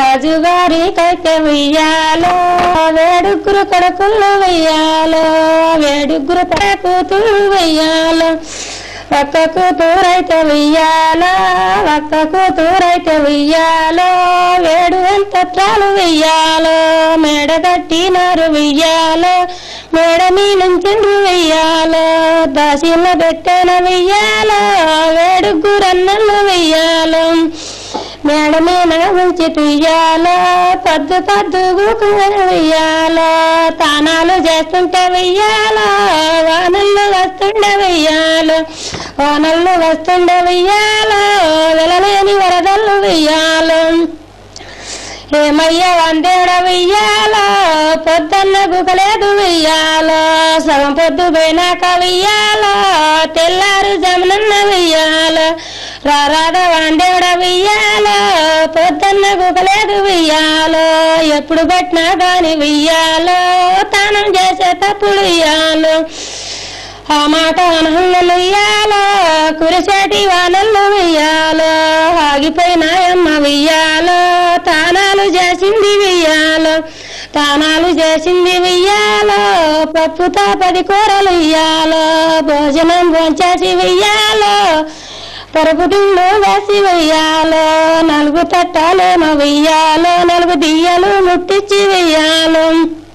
రాజుగారి కైతే వెయ్యాలో వేడుగురు కొడుకులు వెయ్యాలో వేడుగురు కూతురు వెయ్యాలో ఒక్క కూతురైతే వెయ్యాలో ఒక్క కూతురైతే వెయ్యాలో వేడు ఎంతత్రాలు వెయ్యాలో మేడ కట్టినారు వెయ్యాలో మేడ మీ నుంచిండ్రు వెయ్యాలో దాసిల పెట్టెన వెయ్యాలో వేడుగురన్నలు వెయ్యాలో మేడ మీద ఉంచి తుయ్యాలో పద్దు పద్దు వెయ్యాలో తానాలు చేస్తుంటే వెయ్యాలో వానల్లో వస్తుండే వెయ్యాలో వానల్లో వస్తుండే వెయ్యాలో వెలలేని వరదలు వెయ్యాలో ఏమయ్య వందేడ వెయ్యాలో పొద్దున్న గుకలేదు వెయ్యాలో సగం పొద్దు పోయినాక వెయ్యాలో తెల్లారు జమనన్న వెయ్యాలో రారాద వందేడ వెయ్యాలో పొద్దున్న గుకలేదు వెయ్యాలో ఎప్పుడు పట్టినా గాని వెయ్యాలో తానం చేసేటప్పుడు వెయ్యాలో ఆ మాట అనహంలో వెయ్యాలో కురిసేటి వానల్లో వెయ్యాలో ఆగిపోయినాయమ్మ వెయ్యాలో తానాలు చేసింది వెయ్యాలో తానాలు చేసింది వెయ్యాలో పప్పుతో పది కూరలు వెయ్యాలో భోజనం భోంచేసి వెయ్యాలో పరుపు దిండు వేసి వెయ్యాలో నలుగు తట్టాలేమో వెయ్యాలో నలుగు దియ్యలు ముట్టించి వెయ్యాలో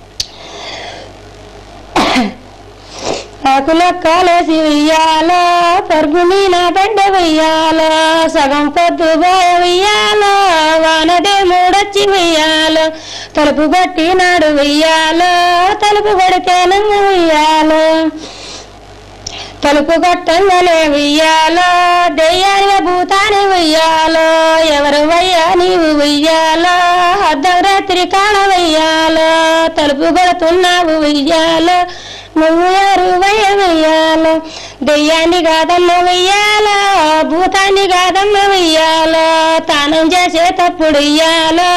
ఆకులెక్కలేసి వెయ్యాలో పరుగు మీద బండ వెయ్యాలో సగం పొద్దు పోయ వెయ్యాలో వానదే మూడొచ్చి వెయ్యాలో తలుపు కొట్టి నాడు వెయ్యాలో తలుపు కొడితే నంగ వెయ్యాలో తలుపు కొట్టంగలే వెయ్యాలో దెయ్యానిగా భూతాన్ని వెయ్యాలో ఎవరు వయ్యా నీవు వెయ్యాలో అర్ధం రాత్రి కాడ వెయ్యాలో తలుపు కొడుతున్నావు వెయ్యాలో నువ్వు ఎవరు వయ్య వెయ్యాలో దెయ్యాన్ని కాదమ్మ వెయ్యాలో భూతాన్ని కాదమ్మ వెయ్యాలో తానం చేసేటప్పుడు వెయ్యాలో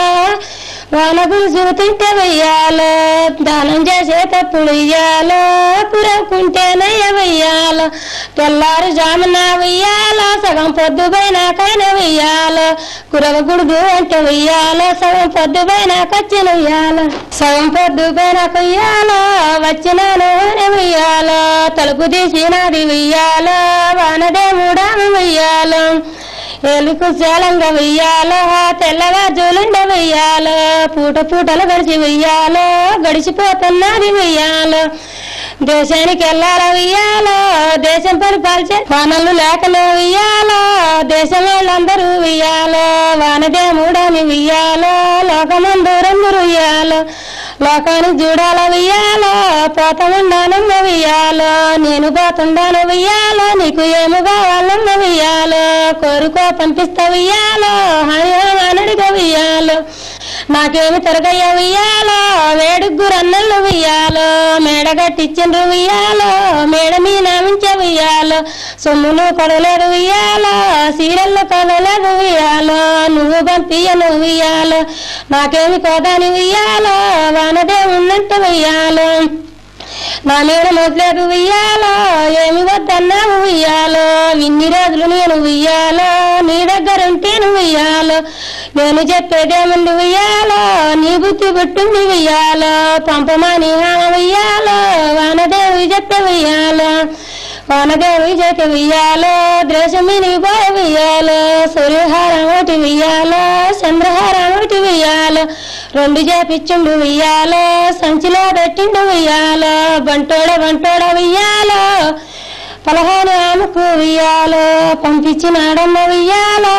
వానకు చూతుంటే వెయ్యాలో దానం చేసేటప్పుడు వెయ్యాలో కురకుంటేనయ్య వెయ్యాలో తెల్లారు జామున వెయ్యాలో సగం పొద్దు పోయినాకైనా వెయ్యాలో కురవకూడదు అంటే వెయ్యాలో సగం పొద్దు పోయినాకొచ్చిన వెయ్యాలో సగం పొద్దు పోయినాక వెయ్యాలో వచ్చినాను వెయ్యాలో తలుపు తీసినది వెయ్యాలో వానదేవుడాము వెయ్యాలో ఏలుకు శాలంగా వెయ్యాలో తెల్లవారుజులుండ వెయ్యాలో పూట పూటలు గడిచి వెయ్యాలో గడిచిపోతున్నది వెయ్యాలో దేశానికి వెళ్ళాల వెయ్యాలో దేశం పరిపాలించే వానలు లేకలే వెయ్యాలో దేశం వాళ్ళందరూ వెయ్యాలో వానదేముడని వెయ్యాలో లోకమందరందరూ వెయ్యాలో లోకాన్ని చూడాల వెయ్యాలో పోతముండానమ్మ వెయ్యాలో నేను పోతుండాను వెయ్యాలో నీకు ఏమి కావాలమ్మ వెయ్యాలో కోరుకో పంపిస్తా వెయ్యాలో అనడిగా వెయ్యాలో నాకేమి తిరగయ్య వెయ్యాలో వేడుగురు అన్నలు వెయ్యాలో మేడ కట్టించిండ్రు వెయ్యాలో మేడ మీద ఉంచ వెయ్యాలో సొమ్ములు కొడలేదు వెయ్యాలో సీరల్లో కొడలేదు వెయ్యాలో నువ్వు పంపియను వెయ్యాలో నాకేమి కోదాని వెయ్యాలో వానదే ఉన్నట్టు వెయ్యాలో నా మీద మొదలేదు వెయ్యాలో ఏమి వద్దన్నావు వెయ్యాలో ఇన్ని రోజులు నేను వెయ్యాలో నీ దగ్గర ఉంటే నువ్వు వెయ్యాలో నేను చెప్పేదేముంది వెయ్యాలో నీ బుద్ధి పుట్టింది వెయ్యాలో పంపమాని ఆమె వెయ్యాలో వానదేవి చెప్పే వెయ్యాలో వానదేవి చేతి వెయ్యాలో ద్రేషమిని పోయ వెయ్యాలో సూర్యహారం ఒకటి వెయ్యాలో చంద్రహారం ఒకటి వెయ్యాలో రెండు చేపిచ్చుండు వెయ్యాలో సంచిలో పెట్టిండు వెయ్యాలో బంటోడ బంటోడ వెయ్యాలో పలహాను ఆమెకు వెయ్యాలో పంపించినాడమ్మ వెయ్యాలో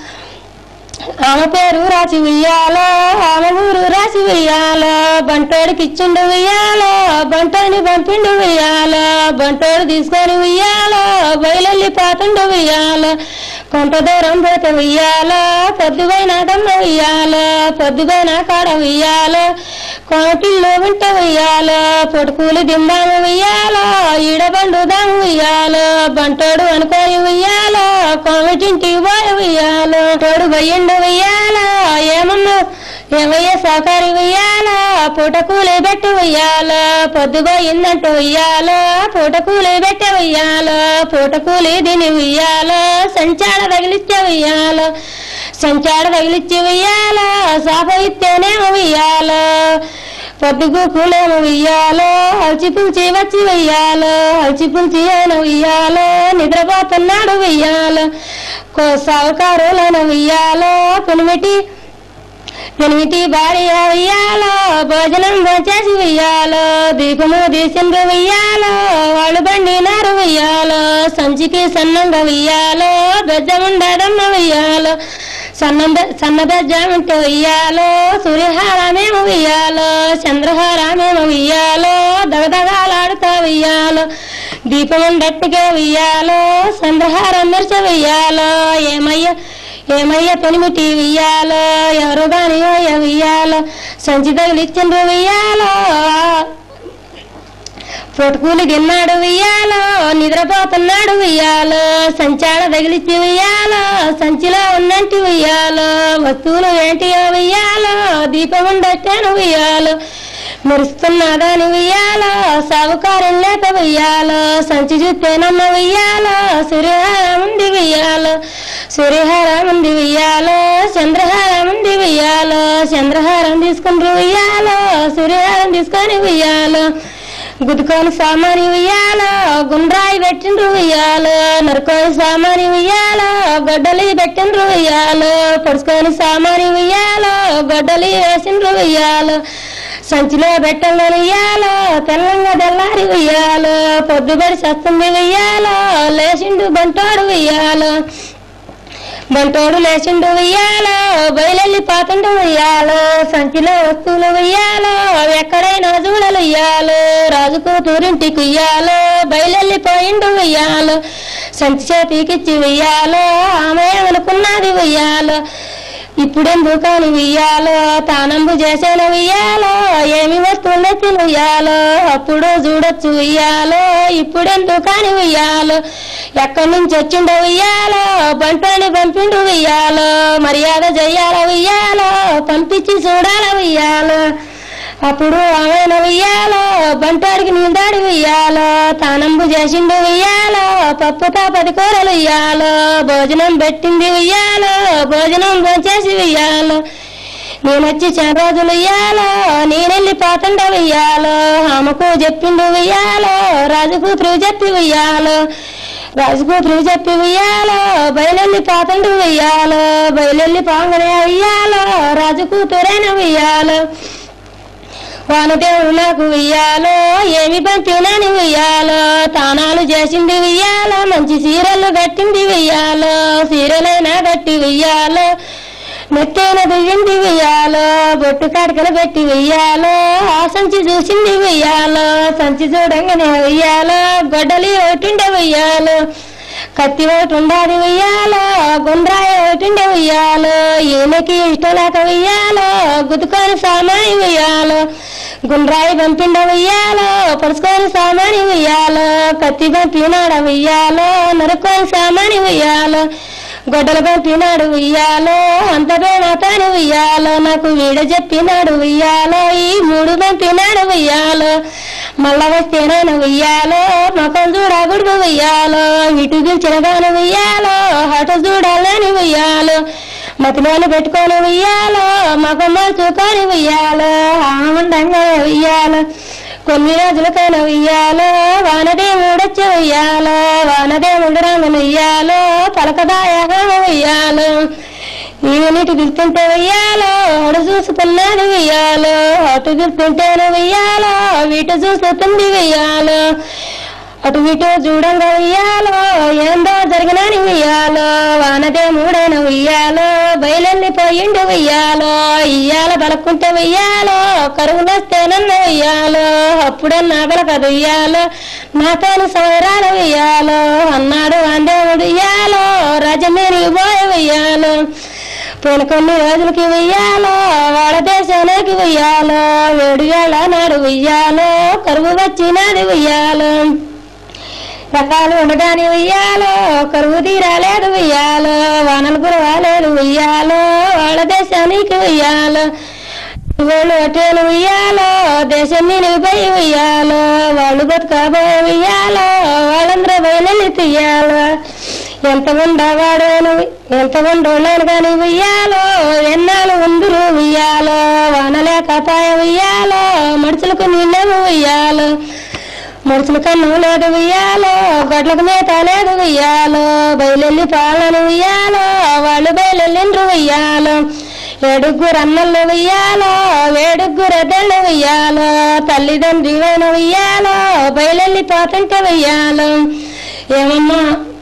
ఆమె పేరు రాసి వెయ్యాలో ఆమె ఊరు రాసి వెయ్యాలో బంటోడికి ఇచ్చిండు వెయ్యాలో బంటోడిని పంపిండు వెయ్యాలో బంటోడు తీసుకొని వెయ్యాలో బయలెళ్ళి పోతుండు వెయ్యాలో కొంత దూరం పోతే వెయ్యాలో పొద్దుపోయిన దమ్మ వెయ్యాలో పొద్దుపోయిన కాడ వెయ్యాలో కోటిల్లో ఉంటే వెయ్యాలో పొడుకులు దిందాము వెయ్యాలో ఈడబండు దాము వెయ్యాలో బంటోడు అనుకోని వెయ్యాలో కోమిటింటికి పోయి వెయ్యాలో తోడు పోయిండు వెయ్యాలో ఏమన్నా ఏమయ్య సౌకర్యం వెయ్యాలా పూట కూలి పెట్టి వెయ్యాలా పొద్దుపోయిందంటూ వెయ్యాలా పూట కూలి పెట్టి వెయ్యాలా పూట కూలి దీని వెయ్యాలా సంచార తగిలిస్తే వెయ్యాలా సంచాడ తగిలిచ్చి వెయ్యాలో సాప ఇస్తేనేమో వెయ్యాలో పొద్దుగు కూలేమో వెయ్యాలో అలచి పులిచి వచ్చి వెయ్యాలో అలచి పులిచి అయిన వెయ్యాలో నిద్రపోతున్నాడు వెయ్యాలో కో సావుకారులను వెయ్యాలో పెనిమిటి పెనిమిటి భార్య వెయ్యాలో భోజనం చేసి వెయ్యాలో దీపము తీసిండ్రు వెయ్యాలో వాళ్ళు బండినారు వెయ్యాలో సంచికి సన్నంగా వెయ్యాలో బెజ్జముండదమ్మ వెయ్యాలో సన్నం సన్న బెజ్జముంటే వెయ్యాలో సూర్యహారమేమో వెయ్యాలో చంద్రహారమేమో వెయ్యాలో దగదగాలాడుతా వెయ్యాలో దీపముండట్టుగా వెయ్యాలో చంద్రహారం మెరిచ వెయ్యాలో ఏమయ్య ఏమయ్య పెనిమిటి వెయ్యాలో ఎవరు గాని వెయ్యాలో సంచి తగిలిచ్చిండ్రు వెయ్యాలో పొట్టుకూలు తిన్నాడు వెయ్యాలో నిద్రపోతున్నాడు వెయ్యాలో సంచాడ తగిలిచ్చి వెయ్యాలో సంచిలో ఉన్నట్టు వెయ్యాలో వస్తువులు ఏంటియో వెయ్యాలో దీపం ఉండట్టాను వెయ్యాలో మెరుస్తున్నదాని వెయ్యాలో సావుకారం లేక వెయ్యాలో సంచి చూస్తేనమ్మ వెయ్యాలో సూర్యహారం ఉంది వెయ్యాలో సూర్యహారం ఉంది వెయ్యాలో చంద్రహారం ఉంది వెయ్యాలో చంద్రహారం తీసుకుని వెయ్యాలో సూర్యహారం తీసుకొని వెయ్యాలో గుద్దుకొని సామాని వెయ్యాలో గుండ్రాయి పెట్టిండ్రు వెయ్యాలో నరుకొని సామాని వెయ్యాలో గొడ్డలి పెట్టిండ్రు వెయ్యాలో పొడుచుకొని సామాని వెయ్యాలో గొడ్డలి వేసిండ్రు వెయ్యాలో సంచిలో బెట్టంలో వెయ్యాలో తెల్లంగా తెల్లారి వెయ్యాలో పొద్దుబడి సస్తుంది వెయ్యాలో లేచిండు బంటోడు వెయ్యాలో బంటోడు లేచిండు వెయ్యాలో బయలెల్లి పాతుండు వెయ్యాలో సంచిలో వస్తువులు వెయ్యాలో ఎక్కడైనా చూడలు వెయ్యాలో రాజు కూతురింటికి వెయ్యాలో బయలెల్లి పోయిండు వెయ్యాలో సంచి చేతికిచ్చి వెయ్యాలో ఆమె అనుకున్నది వెయ్యాలో ఇప్పుడెందుకు కాని వెయ్యాలో తానంబు చేసేను వెయ్యాలో ఏమి వస్తువులు ఎత్తి వెయ్యాలో అప్పుడు చూడొచ్చు వెయ్యాలో ఇప్పుడెందుకు కాని వెయ్యాలో ఎక్కడి నుంచి వచ్చిండో వెయ్యాలో బంటని పంపిండు వెయ్యాలో మర్యాద చెయ్యాల వెయ్యాలో పంపించి చూడాల వెయ్యాలో అప్పుడు ఆమెను వెయ్యాలో బంటాడికి నిందాడి వెయ్యాలో తానంబు చేసిండు వెయ్యాలో పప్పు పది కూరలు వెయ్యాలో భోజనం పెట్టింది వెయ్యాలో భోజనం భోంచేసి వెయ్యాలో నేనొచ్చి చాలా రోజులు వెయ్యాలో నేనెళ్ళి పాతండ వెయ్యాలో ఆమెకు చెప్పిండు వెయ్యాలో రాజు కూతురు చెప్పి వెయ్యాలో రాజు కూతురు చెప్పి వెయ్యాలో బయలెల్లి పాతండు వెయ్యాలో బయలెల్లి పాంగనే వెయ్యాలో రాజు కూతురైన వెయ్యాలో వానదేవుడు నాకు వెయ్యాలో ఏమి పంపినని వెయ్యాలో తానాలు చేసింది వెయ్యాలో మంచి చీరలు కట్టింది వెయ్యాలో చీరలైనా కట్టి వెయ్యాలో నెత్తైన దిగింది వెయ్యాలో బొట్టు కడకలు పెట్టి వెయ్యాలో ఆ సంచి చూసింది వెయ్యాలో సంచి చూడంగానే వెయ్యాలో గొడ్డలి ఒకటిండే వెయ్యాలో కత్తి ఒకటి ఉండాలి వెయ్యాలో గుండ్రాయి ఒకటిండే వెయ్యాలో ఈయనకి ఇష్టం లేక వెయ్యాలో గుద్దుకొని సామాని వెయ్యాలో గుండ్రాయి పంపిండ వెయ్యాలో పరుచుకొని సామాని వెయ్యాలో కత్తి పంపినాడ వెయ్యాలో నరుకొని సామాని వెయ్యాలో గొడ్డలు పంపినాడు వెయ్యాలో అంత మాతాను వెయ్యాలో నాకు వీడ చెప్పినాడు వెయ్యాలో ఈ మూడు పంపినాడు వెయ్యాలో మళ్ళా వస్తేనైనా వెయ్యాలో ముఖం చూడకూడదు వెయ్యాలో ఇటు చిరగాను వెయ్యాలో అటు చూడాలని వెయ్యాలో మతిలోని పెట్టుకొని వెయ్యాలో మగం మార్చుకొని వెయ్యాలో ఆనందంగా వెయ్యాలో కొన్ని రోజులకైనా వెయ్యాలో వానదేవుడొచ్చి వెయ్యాలో వానదేవుడు రంగులు వెయ్యాలో పలకదాయగా వెయ్యాలో నేను నీటి గిలుతుంటే వెయ్యాలో అడు చూసుకున్నది వెయ్యాలో అటు గిలుతుంటేనే వెయ్యాలో వీటు చూసుకుంది వెయ్యాలో అటు ఇటు చూడంగా వెయ్యాలో ఏందో జరిగినని వెయ్యాలో వానదేవుడైన వెయ్యాలో బయలెళ్ళిపోయిండు వెయ్యాలో ఇయ్యాల బలకుంటే వెయ్యాలో కరువులొస్తేనన్న వెయ్యాలో అప్పుడన్నా బలక వెయ్యాలో నాతోని సవరాలు వెయ్యాలో అన్నాడు అందేవుడు ఇయ్యాలో రజమేని పోయ వెయ్యాలో పోయిన కొన్ని రోజులకి వెయ్యాలో వాళ్ళ దేశానికి వెయ్యాలో వేడిగాళ్ళ నాడు వెయ్యాలో కరువు వచ్చినది వెయ్యాలో రకాలు ఉండడానికి వెయ్యాలో కరువు తీరాలేదు వెయ్యాలో వానలు కురవాలేదు వెయ్యాలో వాళ్ళ దేశానికి వెయ్యాలో వాళ్ళు అటేలు వెయ్యాలో దేశం నిలిపై వెయ్యాలో వాళ్ళు బతుకబోయే వెయ్యాలో వాళ్ళందరూ బయలు తీయాలో ఎంత ఉండవాడోను ఎంత ఉండోళ్ళను కాని ఉయ్యాలో ఎన్నాళ్ళు ఉందురు ఉయ్యాలో వానలేకపాయ ఉయ్యాలో మడుచులకు నీళ్ళేమో ఉయ్యాలో మడుచుల కన్ను లేదు ఉయ్యాలో గొడ్లకు మేత లేదు ఉయ్యాలో బయలెల్లి పాలను ఉయ్యాలో వాళ్ళు బయలెల్లిండ్రు ఉయ్యాలో ఏడుగురు అన్నలు ఉయ్యాలో వేడుగురు ఎద్దళ్ళు ఉయ్యాలో తల్లిదండ్రి వైన ఉయ్యాలో బయలెల్లి పోతుంటే ఉయ్యాలో ఏమమ్మా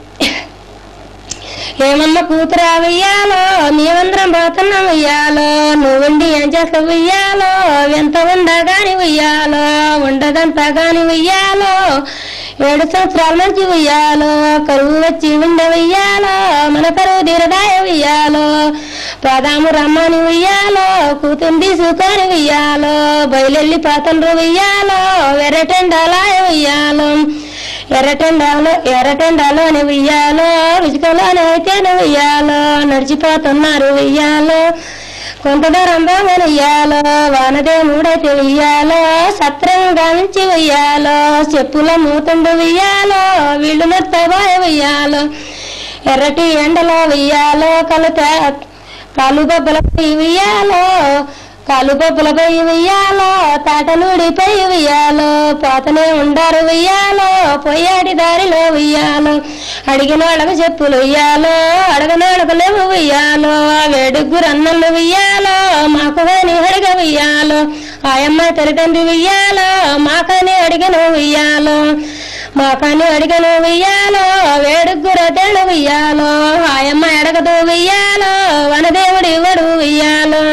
ఏమన్నా కూతురా వెయ్యాలో నీవందరం పోతున్నాం వెయ్యాలో నువ్వుండి ఏం చేస్తావు వెయ్యాలో ఎంత ఉండగాని వెయ్యాలో ఉండదంతా గాని వెయ్యాలో ఏడు సంవత్సరాల నుంచి వెయ్యాలో కరువు వచ్చి ఉండ వెయ్యాలో మన కరువు తీరదాయ వెయ్యాలో ప్రధాము రమ్మని వెయ్యాలో కూతురు తీసుకొని వెయ్యాలో బయలెల్లి పాతండ్రు వెయ్యాలో వెర్రటెండాలాయ వెయ్యాలో ఎర్రటెండాలో ఎర్రటెండాలో అని వెయ్యాలో విజుకలోనే అయితేనే వెయ్యాలో నడిచిపోతున్నారు వెయ్యాలో కొంత దూరం బాగానే వెయ్యాలో వానదేవుడైతే వెయ్యాలో సత్రం గావించి వెయ్యాలో చెప్పుల మూతుండు వెయ్యాలో వీళ్ళు మెత్తబాయ వెయ్యాలో ఎర్రటి ఎండలో వెయ్యాలో కలుత కాలు బొబ్బలపై వెయ్యాలో కాలు బొబ్బలపై వెయ్యాలో తాటలుడిపై వెయ్యాలో పోతనే ఉండారు వెయ్యాలో పొయ్యాడి దారిలో వెయ్యాలో అడిగిన వాళ్ళకు చెప్పులు వెయ్యాలో అడగని వాళ్ళకు లేవు వెయ్యాలో వేడుగురు అన్నలు వెయ్యాలో మాకు కానీ అడిగ వెయ్యాలో ఆయమ్మ తల్లిదండ్రి వెయ్యాలో మాకని అడిగిన వెయ్యాలో మాకని అడిగను వెయ్యాలో వేడుగురు తెళ్ళు వెయ్యాలో ఆయమ్మ అడగదు వెయ్యాలో వనదేవుడు ఇవ్వడు వెయ్యాలో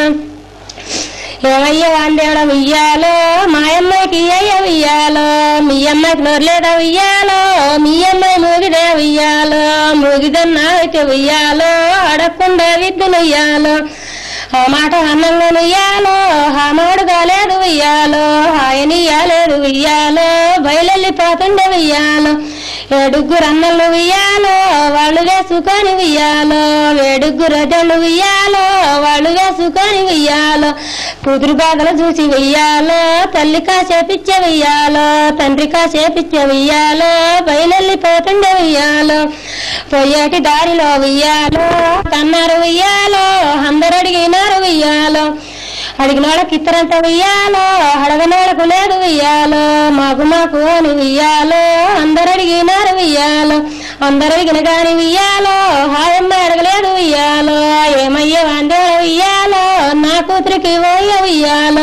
ఏమయ్య వాందేవడ వెయ్యాలో మా అమ్మాయికి అయ్య వెయ్యాలో మీ అమ్మాయికి నోర్లేదా వెయ్యాలో మీ అమ్మాయి మూగిదే వెయ్యాలో మూగిదన్నా అయితే వెయ్యాలో అడగకుండా విద్యను వెయ్యాలో ఆ మాట అన్నంగా వెయ్యాలో ఆ మాడు కాలేదు వెయ్యాలో ఆయన ఇయ్యాలేదు వెయ్యాలో బయలెళ్ళిపోతుండే వెయ్యాలో ఏడుగురు అన్నలు వెయ్యాలో వాళ్ళు వేసుకొని వెయ్యాలో ఏడుగురు అదళ్ళు వెయ్యాలో వాళ్ళు వేసుకొని వెయ్యాలో కూతురు బాధలు చూసి వెయ్యాలో తల్లి కాసేపిచ్చ వెయ్యాలో తండ్రి కాసేపిచ్చ వెయ్యాలో బయలెళ్ళిపోతుండే వెయ్యాలో పొయ్యేటి దారిలో వెయ్యాలో కన్నారు వెయ్యాలో అందరు అడిగినారు వెయ్యాలో అడిగిన వాళ్ళకి ఇత్తరంత వెయ్యాలో అడగనోళ్ళకు లేదు వెయ్యాలో మాకు మాకు అని వెయ్యాలో అందరు అడిగినారు వెయ్యాలో అందరు అడిగిన గాని వెయ్యాలో హాయమ్మ అడగలేదు వెయ్యాలో ఏమయ్యే వందే వెయ్యాలో నా కూతురికి పోయ వెయ్యాలో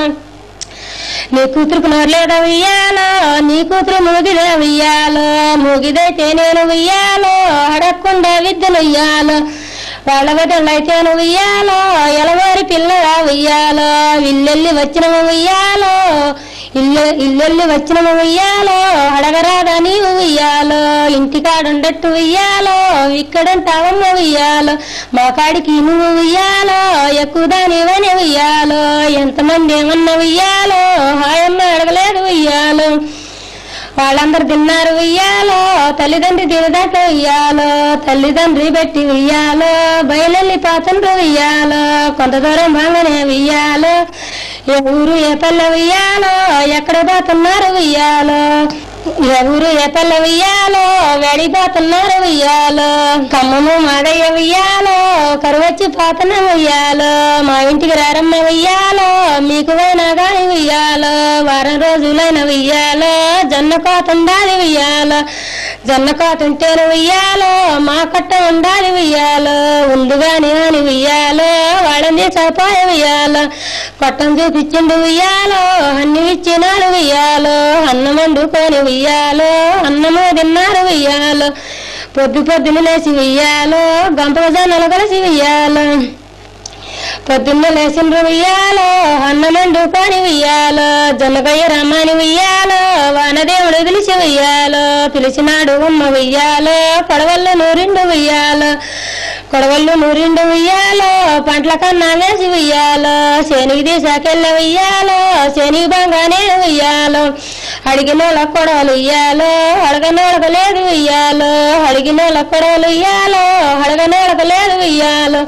నీ కూతురుకు నోరలేదా వెయ్యాలో నీ కూతురు మూగిదే వెయ్యాలో మూగిదైతే నేను వెయ్యాలో అడగకుండా విద్యను వెయ్యాలో వాళ్ళ వదలైతేను వెయ్యాలో ఎలవారి పిల్లగా వెయ్యాలో ఇల్లెల్లి వచ్చినము వెయ్యాలో ఇల్లు ఇల్లెల్లి వచ్చినము వెయ్యాలో అడగరాదా నీవు వెయ్యాలో ఇంటికాడుండట్టు వెయ్యాలో ఇక్కడంటావమ్మ వెయ్యాలో మా కాడికి నువ్వు వెయ్యాలో ఎక్కువ దానివని వెయ్యాలో ఎంతమంది ఏమన్నా వెయ్యాలో హాయమ్మ అడగలేదు వెయ్యాలో వాళ్ళందరూ తిన్నారు వెయ్యాలో తల్లిదండ్రి తినదాకా వెయ్యాలో తల్లిదండ్రి పెట్టి వెయ్యాలో బయలెల్లి పాతండ్రు వెయ్యాలో కొంత దూరం బాగానే వెయ్యాలో ఏ ఊరు ఏ పల్లె వెయ్యాలో ఎక్కడ పోతున్నారు వెయ్యాలో ఏ ఊరు ఏ పల్లె వెయ్యాలో వెడిపోతున్నారు వెయ్యాలో కమ్మము మాదయ్య వెయ్యాలో కరువచ్చి పోతున్న వెయ్యాలో మా ఇంటికి రారమ్మ వెయ్యాలో మీకు పోయినా గాని వెయ్యాలో వారం రోజులైన వెయ్యాలో జొన్న కోత ఉండాలి వెయ్యాలో జొన్న కోత ఉంటేను వెయ్యాలో మా కట్ట ఉండాలి వెయ్యాలో ఉండుగాని అని వెయ్యాలో వాళ్ళని చపాయ వెయ్యాలో కొట్టం చూపించిండు వెయ్యాలో అన్ని ఇచ్చినాడు వెయ్యాలో అన్నం వండుకొని వెయ్యాలో అన్నము తిన్నారు వెయ్యాలో పొద్దు పొద్దున లేచి వెయ్యాలో గంప జొన్నలు కలిసి వెయ్యాలో పొద్దున్న లేచిండ్రు వెయ్యాలో అన్నమండు పని వెయ్యాలో జొన్నకయ్య రమ్మని వెయ్యాలో వానదేవుడు పిలిచి వెయ్యాలో పిలిచినాడు ఉమ్మ వెయ్యాలో కొడవల్లో నూరిండు వెయ్యాలో కొడవళ్ళు నూరిండు వెయ్యాలో పంటల కన్నా వేసి వెయ్యాలో శనికి తీసాకెళ్ళ వెయ్యాలో శని బంగానే వెయ్యాలో అడిగినోళ్ళ కొడవలు ఇయ్యాలో అడగనోళ్ళకు లేదు వెయ్యాలో అడిగినోళ్ళ కొడవలు ఇయ్యాలో అడగనోళ్ళకు లేదు వెయ్యాలో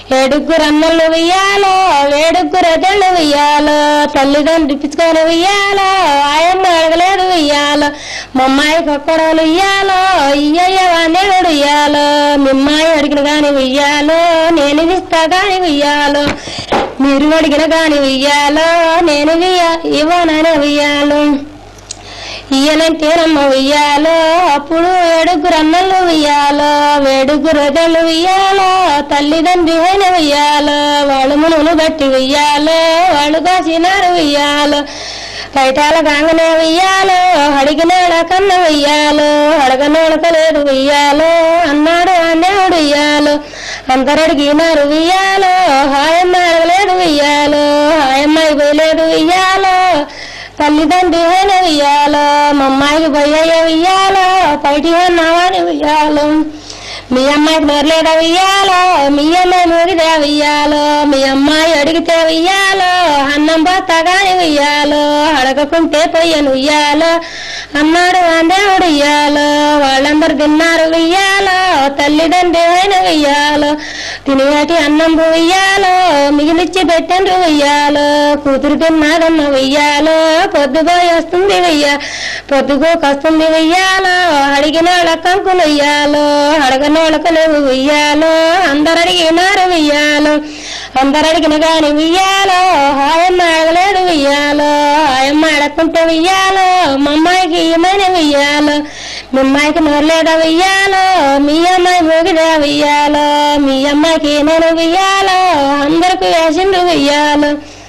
ఏడుగురు అన్నలు వెయ్యాలో ఏడుగురు ఎదళ్ళు వెయ్యాలో తల్లిదండ్రులు పిచ్చుకొని వెయ్యాలో ఆయమ్మ అడగలేదు వెయ్యాలో మమ్మాయికి ఒక్కడోలు ఇయ్యాలో ఇయ్యయ్య వాణ్ణేడు ఇయ్యాలో మిమ్మాయి అడిగిన గాని వెయ్యాలో నేను ఇస్తా గాని వెయ్యాలో మీరు అడిగిన గాని వెయ్యాలో నేను వెయ్య ఇవ్వనని వెయ్యాలో ఇయ్యనంటేనమ్మ వెయ్యాలో అప్పుడు ఏడుగురు అన్నలు వెయ్యాలో ఏడుగురు ఎదళ్ళు వెయ్యాలో తల్లిదండ్రి అయిన వెయ్యాలో వాళ్ళు మునులు బట్టి వెయ్యాలో వాళ్ళు కాసినారు వెయ్యాలో కైటాల గాంగనే వెయ్యాలో అడిగినాడ కన్న వెయ్యాలో అడగనోడక లేదు వెయ్యాలో అన్నాడు అన్నేవుడు వెయ్యాలో అందరడిగినారు వెయ్యాలో హాయమ్మ అడగలేదు వెయ్యాలో హాయమ్మాయి పోయలేదు వెయ్యాలో తల్లిదండ్రి అయిన వెయ్యాలో మమ్మాయికి పోయయ్య వెయ్యాలో బయటి అన్నావని వెయ్యాలో మీ అమ్మాయికి నోరలేదా వెయ్యాలో మీ అమ్మాయి నూరిదా వెయ్యాలో మీ అమ్మాయి అడిగితే వెయ్యాలో అన్నం పోతాగాని వెయ్యాలో అడగకుంటే పొయ్యను వెయ్యాలో అన్నాడు అందేవుడు వెయ్యాలో వాళ్ళందరూ తిన్నారు వెయ్యాలో తల్లిదండ్రి అయిన వెయ్యాలో తినేటి అన్నం వెయ్యాలో మిగిలిచ్చి పెట్టండ్రు వెయ్యాలో కూతురు తిన్నాదన్న వెయ్యాలో పొద్దుపోయి వస్తుంది వెయ్య పొద్దుకోకొస్తుంది వెయ్యాలో అడిగిన కంకులు వెయ్యాలో అడగనోళ్ళకు లేవు వెయ్యాలో అందరు అడిగినారు వెయ్యాలో అందరు అడిగిన గాని వెయ్యాలో హాయమ్మ అడగలేదు వెయ్యాలో హాయమ్మ అడగకుంటే వెయ్యాలో మమ్మాయికి ఏమైనా వెయ్యాలో మిమ్మాయికి నోరలేదా వెయ్యాలో మీ అమ్మాయి మోగిదా వెయ్యాలో మీ అమ్మాయికి నేను వెయ్యాలో అందరికి వేసిండు వెయ్యాలో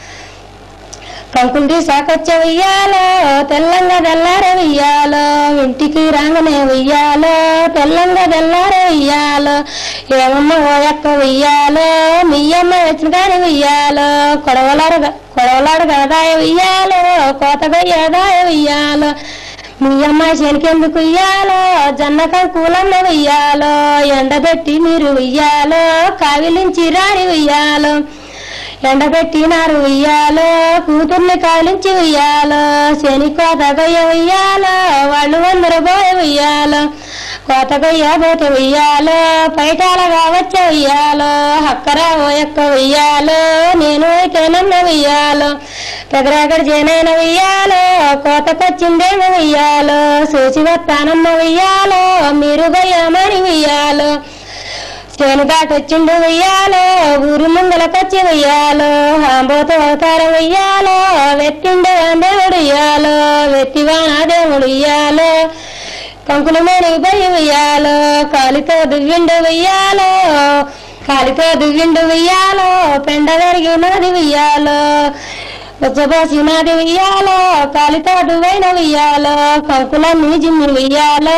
కంకుంటి సాకొచ్చ వెయ్యాలో తెల్లంగా తెల్లార వెయ్యాలో ఇంటికి రాగానే వెయ్యాలో తెల్లంగా తెల్లార వెయ్యాలో ఏమమ్మ ఓయక్క వెయ్యాలో మీ అమ్మ వచ్చిన కానీ వెయ్యాలో కొడవలాడు కొడవలాడు గదాయ వెయ్యాలో కోతగా ఏదాయ వెయ్యాలో మీ అమ్మాయి శనికెందుకు ఇయ్యాలో జన్నక కూలన్న వెయ్యాలో ఎండబెట్టి మీరు వెయ్యాలో కావిలించి రాని వెయ్యాలో ఎండబెట్టినారు వెయ్యాలో కూతుర్ని కాలించి వెయ్యాలో శని కోతగయ్య వెయ్యాలో వాళ్ళు అందరూ పోయ వెయ్యాలో కోతగయ్య పోతే వెయ్యాలో పైటాలగా వచ్చే వెయ్యాలో హక్కరా ఓయక్క వెయ్యాలో నేను అయితే నన్న వెయ్యాలో పెదరాగడ జనైన వెయ్యాలో కోతకొచ్చిందేమో వెయ్యాలో సూచి వస్తానమ్మ వెయ్యాలో మీరు గయ్యమని వెయ్యాలో చేనుగాటొచ్చిండు వెయ్యాలో ఊరు ముంగలకొచ్చి వెయ్యాలో ఆంబోతో అవతారం వెయ్యాలో వెత్తిండు దేవుడు ఇయ్యాలో వెత్తివానా దేవుడు ఇయ్యాలో కంకుల మీద పోయి వెయ్యాలో కాలితో దువ్విండు వెయ్యాలో కాలితో దువ్విండు వెయ్యాలో పెండ వెరిగినది వెయ్యాలో ఉచ్చబోసినది వెయ్యాలో కాలితో దువ్వైన వెయ్యాలో కంకులన్నీ జిమ్మి వెయ్యాలో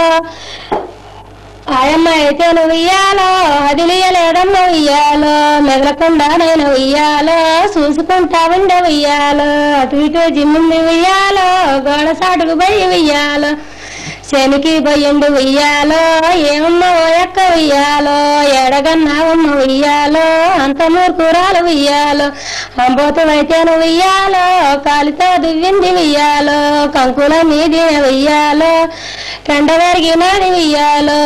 ఆయమ్మ అయితే నువ్వు ఇయ్యాలో అదిలియలేదమ్మ ఇయ్యాలో మెదలకుండా నేను ఇయ్యాలో చూసుకుంటా ఉండ వెయ్యాలో అటు ఇటు జిమ్ముంది వెయ్యాలో గోడ సాటుకు పోయి వెయ్యాలో శనికి పోయిండు వెయ్యాలో ఏమమ్మ ఓయక్క వెయ్యాలో ఎడగన్నావమ్మ వెయ్యాలో అంత మూర్ఖురాలు వెయ్యాలో అంబోతు అయితే నువ్వు వెయ్యాలో కాలితో దువ్వింది వెయ్యాలో కంకుల మీది వెయ్యాలో పెండ పెరిగినది వెయ్యాలో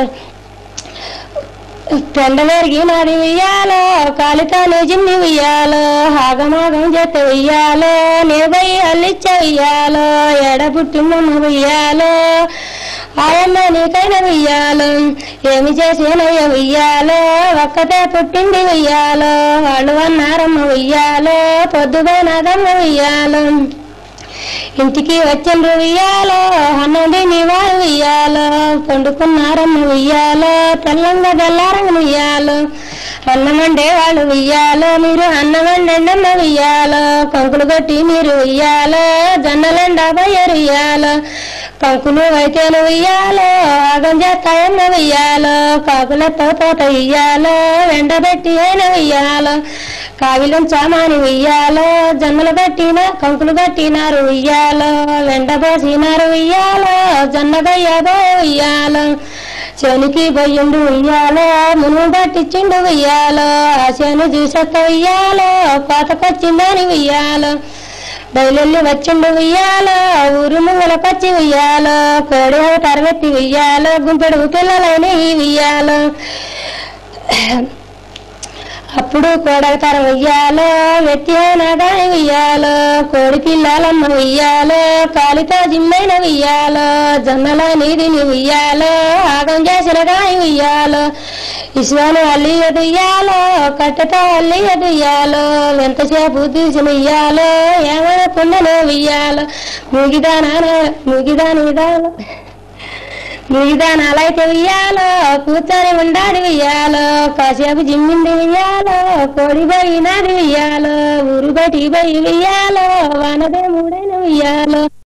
పెండ పెరిగినది వెయ్యాలో కాలితో నిజిమ్మి వెయ్యాలో ఆగమాగం చేత వెయ్యాలో నేబై అల్లిచ్చ వెయ్యాలో ఎడబుట్టిమ్మమ్మ వెయ్యాలో ఆయమ్మ నీకైనా వెయ్యాలో ఏమి చేసేనయ్య వెయ్యాలో ఒక్కతే పుట్టింది వెయ్యాలో వాళ్ళు అన్నారమ్మ వెయ్యాలో పొద్దుపోయినదమ్మ వెయ్యాలో ఇంటికి వచ్చిండ్రు వెయ్యాలో అన్నది నివారు వెయ్యాలో పండుకున్నారమ్మ వెయ్యాలో తెల్లంగా తెల్లారంగా వెయ్యాలో అన్నం వండే వాళ్ళు వెయ్యాలో మీరు అన్నం వండండమ్మ వెయ్యాలో కంకులు కొట్టి మీరు వెయ్యాలో జొన్నలెండా పోయారు వెయ్యాలో కంకులు అయితేను వెయ్యాలో ఆగం చేస్తాయన్న వెయ్యాలో కాకులతో తోట వెయ్యాలో ఎండబెట్టి అయిన వెయ్యాలో కావిలం చామాని వెయ్యాలో జొన్నలు కట్టిన కంకులు కట్టినారు వెయ్యాలో వెండబోసినారు వెయ్యాలో జొన్న గయ్యదో వెయ్యాలో శనికి బొయ్యుండు వెయ్యాలో మును పట్టించిండు వెయ్యాలో ఆ శని చూసొక్క వెయ్యాలో కోతకొచ్చిందని వెయ్యాలో బయలుల్లి వచ్చిండు వెయ్యాలో ఊరు ముంగలకొచ్చి వెయ్యాలో కోడి తరగతి వెయ్యాలో గుంపెడు పిల్లలని వెయ్యాలో అప్పుడు కోడగతర ఉయ్యాలో వెత్తి నాగాని ఉయ్యాలో కోడి పిల్లలమ్మ ఉయ్యాలో కాలితో జిమ్మైన ఉయ్యాలో జొన్నల నీదిని ఉయ్యాలో ఆగం చేసిన గాని ఉయ్యాలో ఇసువను అల్లి ఎదుయ్యాలో కట్టెతో అల్లి ఎదుయ్యాలో ఎంతసేపు తీసిన ఉయ్యాలో ఏమైనా పుండలో ఉయ్యాలో ముగిదానా ముగిదాని విధాలు విధానాలైతే ఉయ్యాలో కూర్చొని ఉండాలి ఉయ్యాలో కాసేపు జిమ్మింది ఉయ్యాలో కోడి పోయినది ఉయ్యాలో ఊరు బయటికి పోయి ఉయ్యాలో వానదే మూడైన ఉయ్యాలో